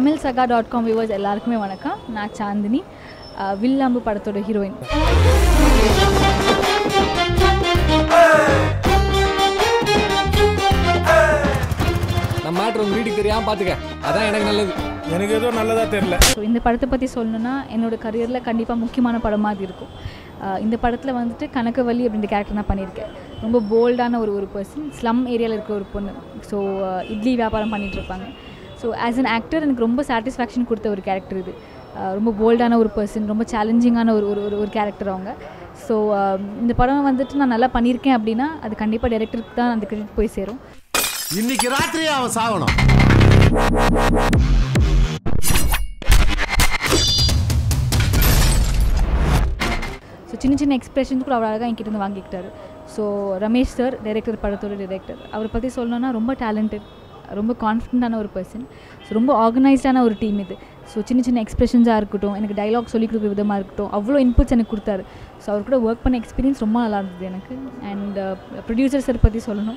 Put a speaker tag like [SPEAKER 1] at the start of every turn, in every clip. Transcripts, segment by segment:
[SPEAKER 1] தமிழ் சகா dot com viewers எல்லாருக்குமே வணக்கம் நான் சாந்தினி அஹ், வில்லாம்பு படத்தோட ஹீரோயின்
[SPEAKER 2] நம்ம மேட்ரு உங்க வீட்டுக்கு தெரியாம பாத்துக்க அதான் எனக்கு நல்லது
[SPEAKER 3] எனக்கு ஏதோ நல்லதா தெரியல
[SPEAKER 1] ஸோ இந்த படத்தை பற்றி சொல்லணும்னா என்னோட கரியரில் கண்டிப்பாக முக்கியமான படமாக அது இருக்கும் அஹ், இந்த படத்தில் வந்துட்டு கனகவல்லி அப்படின்ற கேரக்டர் நான் பண்ணியிருக்கேன் ரொம்ப போல்டான ஒரு ஒரு பர்சன் ஸ்லம் ஏரியாவில் இருக்க ஒரு பொண்ணு ஸோ இட்லி வியாபாரம் பண்ணிட்டு இருப்பாங்க ஸோ ஆஸ் an ஆக்டர் எனக்கு ரொம்ப சாட்டிஸ்ஃபேக்ஷன் கொடுத்த ஒரு கேரக்டர் இது அஹ், ரொம்ப போல்டான ஒரு பர்சன் ரொம்ப சேலஞ்சிங்கான ஒரு ஒரு ஒரு கேரக்டர் அவங்க ஸோ இந்த படம் வந்துட்டு நான் நல்லா பண்ணியிருக்கேன் அப்படின்னா அது கண்டிப்பாக டேரக்டருக்கு தான் அந்த கிரெடிட் போய் சேரும்
[SPEAKER 4] இன்னைக்கு ராத்திரி அவன் சாகணும்
[SPEAKER 1] ஸோ சின்ன சின்ன எக்ஸ்பிரஷன்ஸ் கூட அவர் அழகாக என்கிட்ட இருந்து வாங்கிக்கிட்டாரு ஸோ ரமேஷ் சார் டைரக்டர் படத்தோட டைரக்டர் அவரை பற்றி சொல்லணும்னா ரொம்ப டேலண்டட் ரொம்ப கான்ஃபிடண்ட்டான ஒரு பர்சன் ஸோ ரொம்ப ஆர்கனைஸ்டான ஒரு டீம் இது ஸோ சின்ன சின்ன எக்ஸ்பிரஷன்ஸாக இருக்கட்டும் எனக்கு டைலாக் சொல்லிக் கொடுக்குற விதமாக இருக்கட்டும் அவ்வளோ இன்புட்ஸ் எனக்கு கொடுத்தாரு ஸோ அவர் கூட ஒர்க் பண்ண எக்ஸ்பீரியன்ஸ் ரொம்ப நல்லா இருந்தது எனக்கு அண்ட் ப்ரொடியூசர் சார் பற்றி சொல்லணும்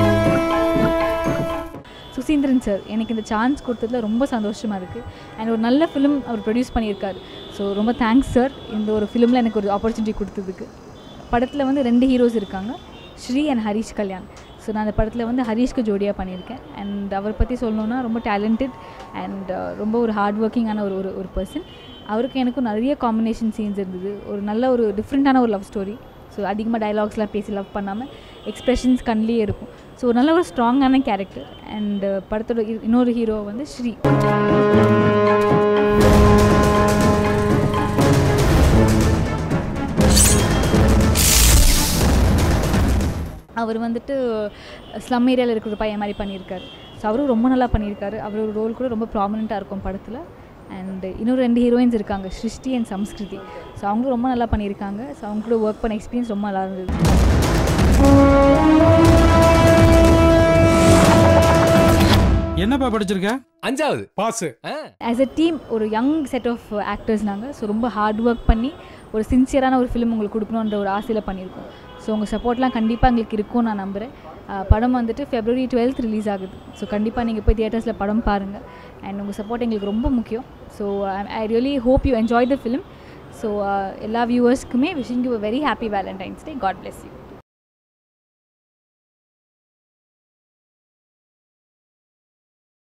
[SPEAKER 1] சுசீந்திரன் சார் எனக்கு இந்த சான்ஸ் கொடுத்ததுல ரொம்ப சந்தோஷமாக இருக்குது அண்ட் ஒரு நல்ல ஃபிலிம் அவர் ப்ரொடியூஸ் பண்ணியிருக்காரு ஸோ ரொம்ப தேங்க்ஸ் சார் இந்த ஒரு ஃபிலிமில் எனக்கு ஒரு ஆப்பர்ச்சுனிட்டி கொடுத்ததுக்கு படத்தில் வந்து ரெண்டு ஹீரோஸ் இருக்காங்க ஸ்ரீ அண்ட் ஹரிஷ் கல்யாண் ஸோ நான் அந்த படத்தில் வந்து ஹரிஷ்க்கு ஜோடியாக பண்ணியிருக்கேன் அண்ட் அவரை பற்றி சொல்லணுன்னா ரொம்ப டேலண்டட் அண்ட் ரொம்ப ஒரு ஹார்ட் ஒர்க்கிங்கான ஒரு ஒரு ஒரு பர்சன் அவருக்கு எனக்கும் நிறைய காம்பினேஷன் சீன்ஸ் இருந்தது ஒரு நல்ல ஒரு டிஃப்ரெண்ட்டான ஒரு லவ் ஸ்டோரி ஸோ அதிகமாக டயலாக்ஸ்லாம் பேசி லவ் பண்ணாமல் எக்ஸ்ப்ரெஷன்ஸ் கண்லேயே இருக்கும் ஸோ ஒரு நல்ல ஒரு ஸ்ட்ராங்கான கேரக்டர் அண்ட் படத்தோட இ- இன்னொரு ஹீரோ வந்து ஸ்ரீ அவர் வந்துட்டு ஸ்லம் ஏரியாவில் இருக்கிற ஒரு பையன் மாதிரி பண்ணியிருக்காரு ஸோ அவரும் ரொம்ப நல்லா பண்ணியிருக்காரு அவரோட ரோல் கூட ரொம்ப ப்ராமினெண்ட்டாக இருக்கும் படத்தில் அண்ட் இன்னொரு ரெண்டு ஹீரோயின்ஸ் இருக்காங்க சிருஷ்டி அண்ட் சம்ஸ்கிருதி ஸோ அவங்களும் ரொம்ப நல்லா பண்ணியிருக்காங்க ஸோ அவங்க கூட ஒர்க் பண்ண எக்ஸ்பீரியன்ஸ் ரொம்ப நல்லா இருந்தது
[SPEAKER 3] என்னப்பா படிச்சிருக்க
[SPEAKER 2] அஞ்சாவது
[SPEAKER 3] பாஸ்
[SPEAKER 2] ஆ,
[SPEAKER 1] ஆஸ் அ டீம் ஒரு யங் செட் ஆஃப் ஆக்டர்ஸ் நாங்கள் ஸோ ரொம்ப ஹார்ட் ஒர்க் பண்ணி ஒரு சின்சியரான ஒரு ஃபிலிம் உங்களுக்கு கொடுக்கணுன்ற ஒரு ஆசையில் பண்ணியிருக்கோம் ஸோ உங்கள் சப்போர்ட்லாம் கண்டிப்பாக எங்களுக்கு இருக்கும்னு நான் நம்புகிறேன் அஹ் படம் வந்துட்டு ஃபெப்ரவரி டுவெல்த் ரிலீஸ் ஆகுது ஸோ கண்டிப்பாக நீங்கள் போய் தியேட்டர்ஸில் படம் பாருங்கள் அண்ட் உங்கள் சப்போர்ட் எங்களுக்கு ரொம்ப முக்கியம் so I really hope you enjoy the film so எல்லா வியூவர்ஸ்க்குமே wishing you very happy Valentine's Day God bless you